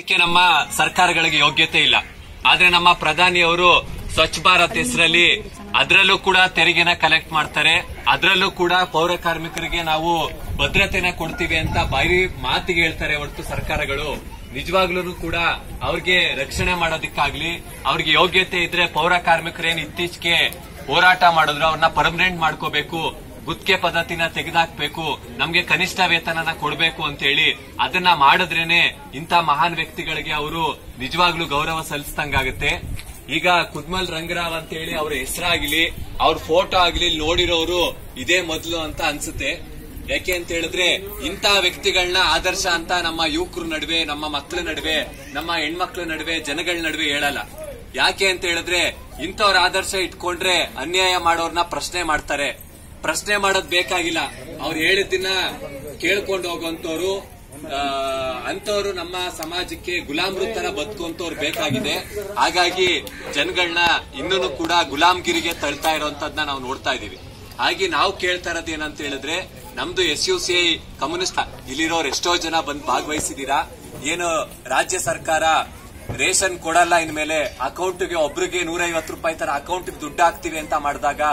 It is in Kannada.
ಇದಕ್ಕೆ ನಮ್ಮ ಸರ್ಕಾರಗಳಿಗೆ ಯೋಗ್ಯತೆ ಇಲ್ಲ ಆದ್ರೆ ನಮ್ಮ ಪ್ರಧಾನಿಯವರು ಸ್ವಚ್ಛ ಭಾರತ್ ಹೆಸರಲ್ಲಿ ಅದರಲ್ಲೂ ಕೂಡ ತೆರಿಗೆನ ಕಲೆಕ್ಟ್ ಮಾಡ್ತಾರೆ ಅದರಲ್ಲೂ ಕೂಡ ಪೌರ ಕಾರ್ಮಿಕರಿಗೆ ನಾವು ಭದ್ರತೆನ ಕೊಡ್ತೀವಿ ಅಂತ ಬಾರಿ ಮಾತಿಗೆ ಹೇಳ್ತಾರೆ ಹೊರತು ಸರ್ಕಾರಗಳು ನಿಜವಾಗ್ಲೂ ಕೂಡ ಅವ್ರಿಗೆ ರಕ್ಷಣೆ ಮಾಡೋದಕ್ಕಾಗ್ಲಿ ಅವ್ರಿಗೆ ಯೋಗ್ಯತೆ ಇದ್ರೆ ಪೌರ ಕಾರ್ಮಿಕರೇನು ಇತ್ತೀಚೆಗೆ ಹೋರಾಟ ಮಾಡಿದ್ರು ಅವ್ರನ್ನ ಪರ್ಮನೆಂಟ್ ಮಾಡ್ಕೋಬೇಕು ಗುತ್ತಿಗೆ ಪದ್ಧತಿನ ತೆಗೆದಾಕ್ಬೇಕು ನಮ್ಗೆ ಕನಿಷ್ಠ ವೇತನನ ಕೊಡಬೇಕು ಅಂತ ಹೇಳಿ ಅದನ್ನ ಮಾಡಿದ್ರೇನೆ ಇಂಥ ಮಹಾನ್ ವ್ಯಕ್ತಿಗಳಿಗೆ ಅವರು ನಿಜವಾಗ್ಲೂ ಗೌರವ ಸಲ್ಲಿಸ್ದಂಗಾಗುತ್ತೆ ಈಗ ಕುದ್ಮಲ್ ರಂಗರಾವ್ ಅಂತ ಹೇಳಿ ಅವ್ರ ಹೆಸರಾಗ್ಲಿ ಅವ್ರ ಫೋಟೋ ಆಗ್ಲಿ ನೋಡಿರೋರು ಇದೇ ಮೊದಲು ಅಂತ ಅನ್ಸುತ್ತೆ ಯಾಕೆ ಅಂತ ಹೇಳಿದ್ರೆ ಇಂಥ ವ್ಯಕ್ತಿಗಳನ್ನ ಆದರ್ಶ ಅಂತ ನಮ್ಮ ಯುವಕರ ನಡುವೆ ನಮ್ಮ ಮಕ್ಕಳ ನಡುವೆ ನಮ್ಮ ಹೆಣ್ಮಕ್ಳ ನಡುವೆ ಜನಗಳ ನಡುವೆ ಹೇಳಲ್ಲ ಯಾಕೆ ಅಂತ ಹೇಳಿದ್ರೆ ಇಂಥವ್ರ ಆದರ್ಶ ಇಟ್ಕೊಂಡ್ರೆ ಅನ್ಯಾಯ ಮಾಡೋರ್ನ ಪ್ರಶ್ನೆ ಮಾಡ್ತಾರೆ ಪ್ರಶ್ನೆ ಮಾಡೋದ್ ಬೇಕಾಗಿಲ್ಲ ಅವ್ರು ಹೇಳಿದ್ದನ್ನ ಕೇಳ್ಕೊಂಡು ಹೋಗುವಂತವ್ರು ಅಂತವ್ರು ನಮ್ಮ ಸಮಾಜಕ್ಕೆ ಗುಲಾಮ್ರ ತರ ಬದುಕುವಂತವ್ರು ಬೇಕಾಗಿದೆ ಹಾಗಾಗಿ ಜನಗಳನ್ನ ಇನ್ನೂ ಕೂಡ ಗುಲಾಮ್ಗಿರಿಗೆ ತಳ್ತಾ ಇರೋಂಥದ್ನ ನಾವು ನೋಡ್ತಾ ಇದೀವಿ ಹಾಗೆ ನಾವು ಕೇಳ್ತಾ ಇರೋದು ಏನಂತ ಹೇಳಿದ್ರೆ ನಮ್ದು S U C I communist ಇಲ್ಲಿರೋರು ಎಷ್ಟೋ ಜನ ಬಂದು ಭಾಗವಹಿಸಿದೀರಾ ಏನು ರಾಜ್ಯ ಸರ್ಕಾರ ರೇಷನ್ ಕೊಡಲ್ಲ ಇನ್ಮೇಲೆ ಅಕೌಂಟ್ಗೆ ಒಬ್ರಿಗೆ ನೂರೈವತ್ತು ರೂಪಾಯಿ ತರ ಅಕೌಂಟ್ಗೆ ದುಡ್ಡು ಹಾಕ್ತಿವಿ ಅಂತ ಮಾಡಿದಾಗ